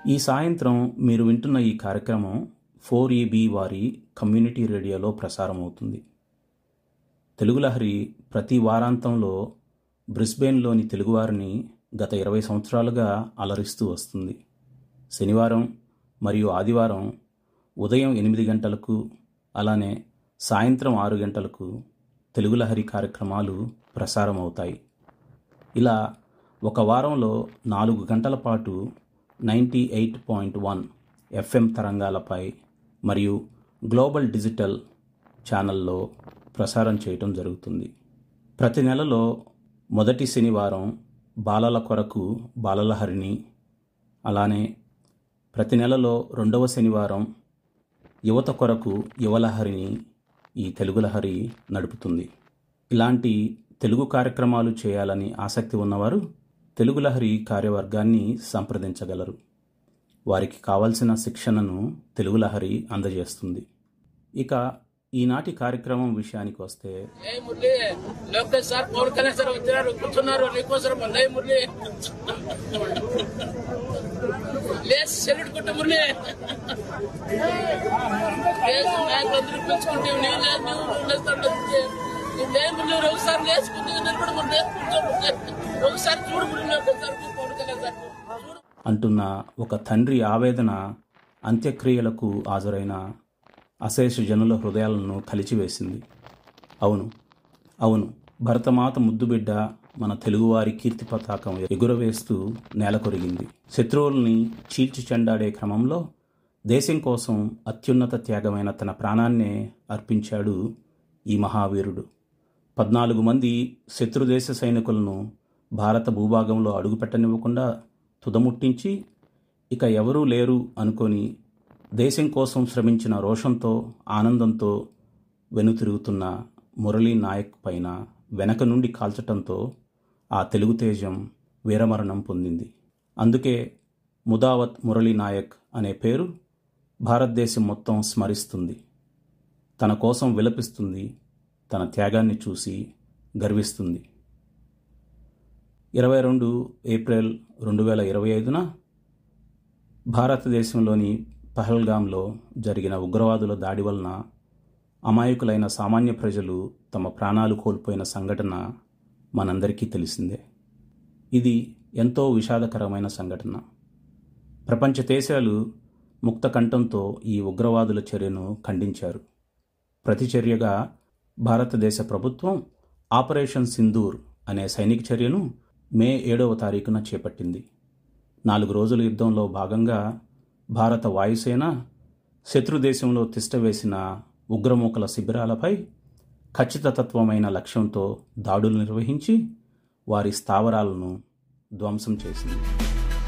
ఈ సాయంత్రం మీరు వింటున్న ఈ కార్యక్రమం ఫోర్ ఈబీ వారి కమ్యూనిటీ రేడియోలో ప్రసారం అవుతుంది తెలుగు లహరి ప్రతి వారాంతంలో బ్రిస్బెయిన్లోని తెలుగువారిని గత ఇరవై సంవత్సరాలుగా అలరిస్తూ వస్తుంది శనివారం మరియు ఆదివారం ఉదయం ఎనిమిది గంటలకు అలానే సాయంత్రం ఆరు గంటలకు తెలుగు లహరి కార్యక్రమాలు ప్రసారం అవుతాయి ఇలా ఒక వారంలో నాలుగు గంటల పాటు ninety eight point one FM తరంగాలపై మరియు గ్లోబల్ డిజిటల్ ఛానల్లో ప్రసారం చేయటం జరుగుతుంది ప్రతి నెలలో మొదటి శనివారం బాలల కొరకు బాలలహరిని అలానే ప్రతి నెలలో రెండవ శనివారం యువత కొరకు యువలహరిని ఈ తెలుగు లహరి నడుపుతుంది ఇలాంటి తెలుగు కార్యక్రమాలు చేయాలని ఆసక్తి ఉన్నవారు తెలుగు లహరి కార్యవర్గాన్ని సంప్రదించగలరు వారికి కావలసిన శిక్షణను తెలుగు లహరి అందజేస్తుంది ఇక ఈనాటి కార్యక్రమం విషయానికి వస్తే ఏ మురళి లోకేష్ సార్ పవన్ కళ్యాణ్ సార్ వచ్చినారు కూర్చున్నారు నీకోసం ఏ మురళి లేస్ సెల్యూట్ కొట్టు మురళి లేస్ నాయకులందరూ పెంచుకుంటే నీ లేదు నువ్వు లేస్తాడు నీదే మురళి ఒకసారి లేసుకుంటే నిలబడి మురళి కూర్చోండి ఒకసారి చూడు మురళి ఒకసారి పవన్ కళ్యాణ్ సార్ చూడు అంటున్న ఒక తండ్రి ఆవేదన అంత్యక్రియలకు హాజరైన అశేష జనుల హృదయాలను కలిచివేసింది అవును అవును భరతమాత ముద్దుబిడ్డ మన తెలుగువారి కీర్తి పతాకం ఎగురవేస్తూ నేలకొరిగింది శత్రువుల్ని చీల్చి చెండాడే క్రమంలో దేశం కోసం అత్యున్నత త్యాగమైన తన ప్రాణాన్నే అర్పించాడు ఈ మహావీరుడు పద్నాలుగు మంది శత్రుదేశ సైనికులను భారత భూభాగంలో అడుగుపెట్టనివ్వకుండా తుదముట్టించి ఇక ఎవరూ లేరు అనుకొని దేశం కోసం శ్రమించిన రోషంతో ఆనందంతో వెనుతిరుగుతున్న మురళీ నాయక్ పైన వెనక నుండి కాల్చటంతో ఆ తెలుగు తేజం వీరమరణం పొందింది అందుకే ముదావత్ మురళీ నాయక్ అనే పేరు భారతదేశం మొత్తం స్మరిస్తుంది తన కోసం విలపిస్తుంది తన త్యాగాన్ని చూసి గర్విస్తుంది ఇరవై రెండు ఏప్రిల్ రెండు వేల ఇరవై ఐదున భారతదేశంలోని పహల్గాంలో జరిగిన ఉగ్రవాదుల దాడి వలన అమాయకులైన సామాన్య ప్రజలు తమ ప్రాణాలు కోల్పోయిన సంఘటన మనందరికీ తెలిసిందే ఇది ఎంతో విషాదకరమైన సంఘటన ప్రపంచ దేశాలు ముక్త కంఠంతో ఈ ఉగ్రవాదుల చర్యను ఖండించారు ప్రతిచర్యగా భారతదేశ ప్రభుత్వం ఆపరేషన్ సింధూర్ అనే సైనిక చర్యను మే ఏడవ తారీఖున చేపట్టింది నాలుగు రోజుల యుద్ధంలో భాగంగా భారత వాయుసేన శత్రుదేశంలో తిష్టవేసిన ఉగ్రమూకల శిబిరాలపై ఖచ్చితతత్వమైన లక్ష్యంతో దాడులు నిర్వహించి వారి స్థావరాలను ధ్వంసం చేసింది